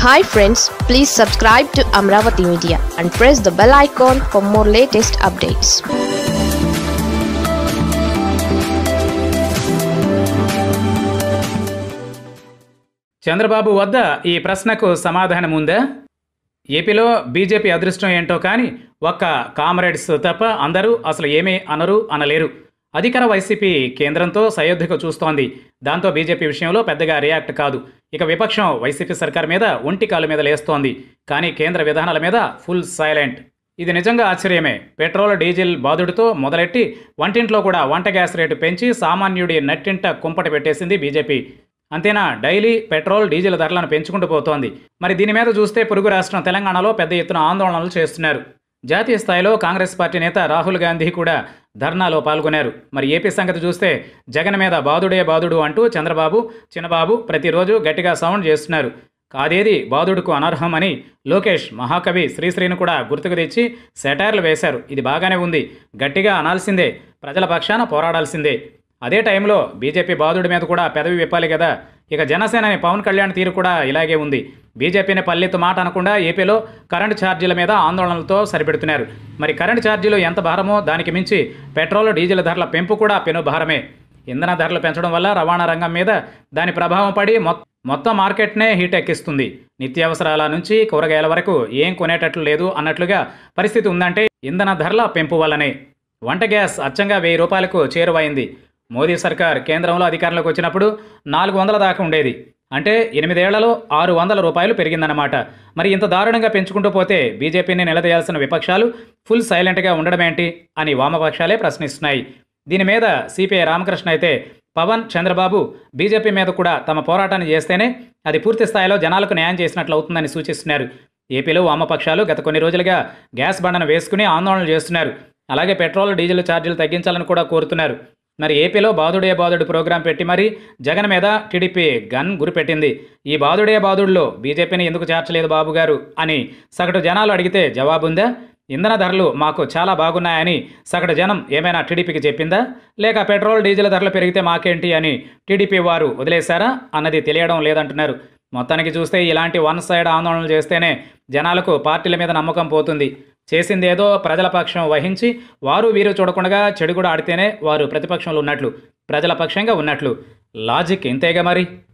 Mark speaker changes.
Speaker 1: hi friends please subscribe to Amaravati media and press the bell icon for more latest updates
Speaker 2: Chandrababu వద్ద ఈ ప్రశ్నకు సమాధానం ఉందా ఏపీలో బీజేపీ అదృష్టం ఏంటో కానీ ఒక్క కామ్రేడ్స్ తప్ప అందరూ అసలు ఏమీ అనరు అనలేరు అధికార వైసీపీ కేంద్రంతో సయోధ్యకు చూస్తోంది దాంతో బీజేపీ విషయంలో పెద్దగా రియాక్ట్ కాదు ఇక విపక్షం వైసీపీ సర్కార్ మీద ఒంటి కాలు మీద లేస్తోంది కానీ కేంద్ర విధానాల మీద ఫుల్ సైలెంట్ ఇది నిజంగా ఆశ్చర్యమే పెట్రోల్ డీజిల్ బాదుడితో మొదలెట్టి వంటింట్లో కూడా వంట గ్యాస్ రేటు పెంచి సామాన్యుడి నట్టింట కుంపటి పెట్టేసింది బీజేపీ అంతేనా డైలీ పెట్రోల్ డీజిల్ ధరలను పెంచుకుంటూ పోతోంది మరి దీని మీద చూస్తే పొరుగు రాష్ట్రం తెలంగాణలో పెద్ద ఎత్తున ఆందోళనలు చేస్తున్నారు జాతీయ స్థాయిలో కాంగ్రెస్ పార్టీ నేత రాహుల్ గాంధీ కూడా ధర్నాలో పాల్గొన్నారు మరి ఏపీ సంగతి చూస్తే జగన్ మీద బాదుడే బాదుడు అంటూ చంద్రబాబు చిన్నబాబు ప్రతిరోజు గట్టిగా సౌండ్ చేస్తున్నారు కాదేది బాదుడుకు అనర్హం అని లోకేష్ మహాకవి శ్రీశ్రీని కూడా గుర్తుకు తెచ్చి సెటైర్లు వేశారు ఇది బాగానే ఉంది గట్టిగా అనాల్సిందే ప్రజల పక్షాన పోరాడాల్సిందే అదే టైంలో బీజేపీ బాధుడి మీద కూడా పెదవి విప్పాలి కదా ఇక జనసేనని పవన్ కళ్యాణ్ తీరు కూడా ఇలాగే ఉంది బీజేపీని పల్లెత్తు మాట అనకుండా ఏపీలో కరెంటు ఛార్జీల మీద ఆందోళనలతో సరిపెడుతున్నారు మరి కరెంటు ఛార్జీలు ఎంత భారమో దానికి మించి పెట్రోల్ డీజిల్ ధరల పెంపు కూడా పెను భారమే ఇంధన ధరలు పెంచడం వల్ల రవాణా రంగం మీద దాని ప్రభావం పడి మొ- మొత్తం మార్కెట్నే హీట్ ఎక్కిస్తుంది నిత్యావసరాల నుంచి కూరగాయల వరకు ఏం కొనేటట్లు లేదు అన్నట్లుగా పరిస్థితి ఉందంటే ఇంధన ధరల పెంపు వల్లనే వంట గ్యాస్ అచ్చంగా వెయ్యి రూపాయలకు చేరువైంది మోదీ సర్కార్ కేంద్రంలో అధికారంలోకి వచ్చినప్పుడు నాలుగు వందల దాకా ఉండేది అంటే ఎనిమిదేళ్లలో ఆరు వందల రూపాయలు పెరిగిందన్నమాట మరి ఇంత దారుణంగా పెంచుకుంటూ పోతే బీజేపీని నిలదీయాల్సిన విపక్షాలు ఫుల్ సైలెంట్గా ఉండడమేంటి అని వామపక్షాలే ప్రశ్నిస్తున్నాయి దీని మీద సిపిఐ రామకృష్ణ అయితే పవన్ చంద్రబాబు బీజేపీ మీద కూడా తమ పోరాటాన్ని చేస్తేనే అది పూర్తి స్థాయిలో జనాలకు న్యాయం చేసినట్లు అవుతుందని సూచిస్తున్నారు ఏపీలో వామపక్షాలు గత కొన్ని రోజులుగా గ్యాస్ బండను వేసుకుని ఆందోళనలు చేస్తున్నారు అలాగే పెట్రోల్ డీజిల్ ఛార్జీలు తగ్గించాలని కూడా కోరుతున్నారు మరి ఏపీలో బాదుడే బాదుడు ప్రోగ్రాం పెట్టి మరి జగన్ మీద టీడీపీ గన్ గురిపెట్టింది ఈ బాదుడే బాదుడులో బీజేపీని ఎందుకు చేర్చలేదు బాబు గారు అని సగటు జనాలు అడిగితే జవాబుందా ఇంధన ధరలు మాకు చాలా బాగున్నాయని సగటు జనం ఏమైనా టీడీపీకి చెప్పిందా లేక పెట్రోల్ డీజిల్ ధరలు పెరిగితే మాకేంటి అని టీడీపీ వారు వదిలేశారా అన్నది తెలియడం లేదంటున్నారు మొత్తానికి చూస్తే ఇలాంటి వన్ సైడ్ ఆందోళనలు చేస్తేనే జనాలకు పార్టీల మీద నమ్మకం పోతుంది చేసిందేదో ప్రజల పక్షం వహించి వారు వీరు చూడకుండా చెడు కూడా ఆడితేనే వారు ప్రతిపక్షంలో ఉన్నట్లు ప్రజల పక్షంగా ఉన్నట్లు లాజిక్ ఇంతేగా మరి